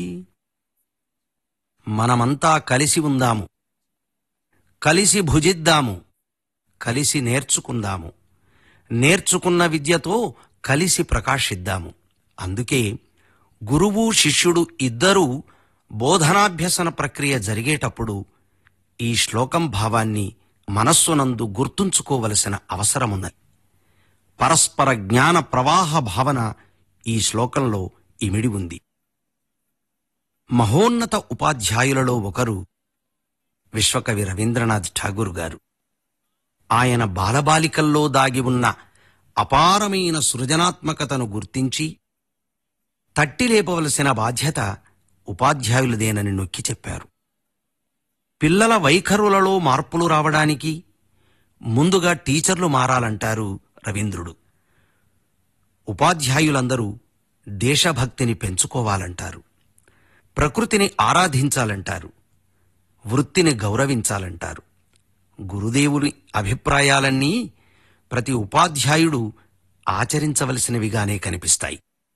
మనమంతా కలిసి ఉందాము కలిసి భుజిద్దాము కలిసి నేర్చుకుందాము నేర్చుకున్న విద్యతో కలిసి ప్రకాశిద్దాము అందుకే గురువు శిష్యుడు ఇద్దరూ బోధనాభ్యసన ప్రక్రియ జరిగేటప్పుడు ఈ శ్లోకం భావాన్ని మనస్సునందు గుర్తుంచుకోవలసిన అవసరమున్నది పరస్పర జ్ఞాన ప్రవాహ భావన ఈ శ్లోకంలో ఇమిడి ఉంది మహోన్నత ఉపాధ్యాయులలో ఒకరు విశ్వకవి రవీంద్రనాథ్ ఠాగూర్ గారు ఆయన బాలబాలికల్లో దాగి ఉన్న అపారమైన సృజనాత్మకతను గుర్తించి తట్టి లేపవలసిన బాధ్యత ఉపాధ్యాయులదేనని నొక్కి చెప్పారు పిల్లల వైఖరులలో మార్పులు రావడానికి ముందుగా టీచర్లు మారాలంటారు రవీంద్రుడు ఉపాధ్యాయులందరూ దేశభక్తిని పెంచుకోవాలంటారు ప్రకృతిని ఆరాధించాలంటారు వృత్తిని గౌరవించాలంటారు గురుదేవుని అభిప్రాయాలన్నీ ప్రతి ఉపాధ్యాయుడు ఆచరించవలసినవిగానే కనిపిస్తాయి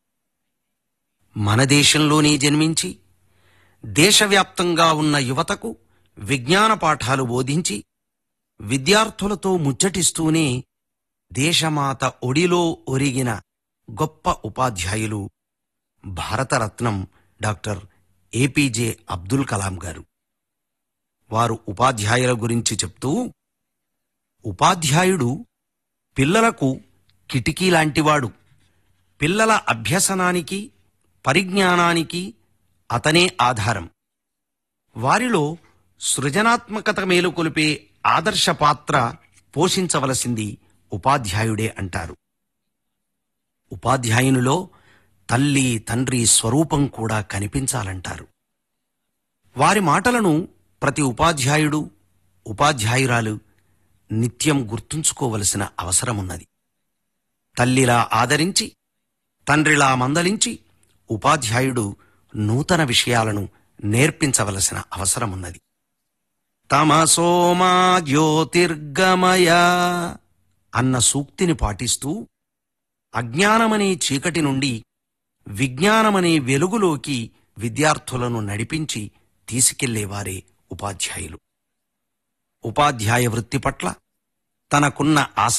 మన దేశంలోనే జన్మించి దేశవ్యాప్తంగా ఉన్న యువతకు విజ్ఞాన పాఠాలు బోధించి విద్యార్థులతో ముచ్చటిస్తూనే దేశమాత ఒడిలో ఒరిగిన గొప్ప ఉపాధ్యాయులు భారతరత్నం డాక్టర్ ఏపీజే అబ్దుల్ కలాం గారు వారు ఉపాధ్యాయుల గురించి చెప్తూ ఉపాధ్యాయుడు పిల్లలకు కిటికీ లాంటివాడు పిల్లల అభ్యసనానికి పరిజ్ఞానానికి అతనే ఆధారం వారిలో సృజనాత్మకత మేలుకొలిపే ఆదర్శ పాత్ర పోషించవలసింది ఉపాధ్యాయుడే అంటారు ఉపాధ్యాయునిలో తల్లి తండ్రి స్వరూపం కూడా కనిపించాలంటారు వారి మాటలను ప్రతి ఉపాధ్యాయుడు ఉపాధ్యాయురాలు నిత్యం గుర్తుంచుకోవలసిన అవసరమున్నది తల్లిలా ఆదరించి తండ్రిలా మందలించి ఉపాధ్యాయుడు నూతన విషయాలను నేర్పించవలసిన అవసరమున్నది తమసోమా జ్యోతిర్గమయ అన్న సూక్తిని పాటిస్తూ అజ్ఞానమనే చీకటి నుండి విజ్ఞానమనే వెలుగులోకి విద్యార్థులను నడిపించి తీసుకెళ్లేవారే ఉపాధ్యాయులు ఉపాధ్యాయ వృత్తి పట్ల తనకున్న ఆసక్తి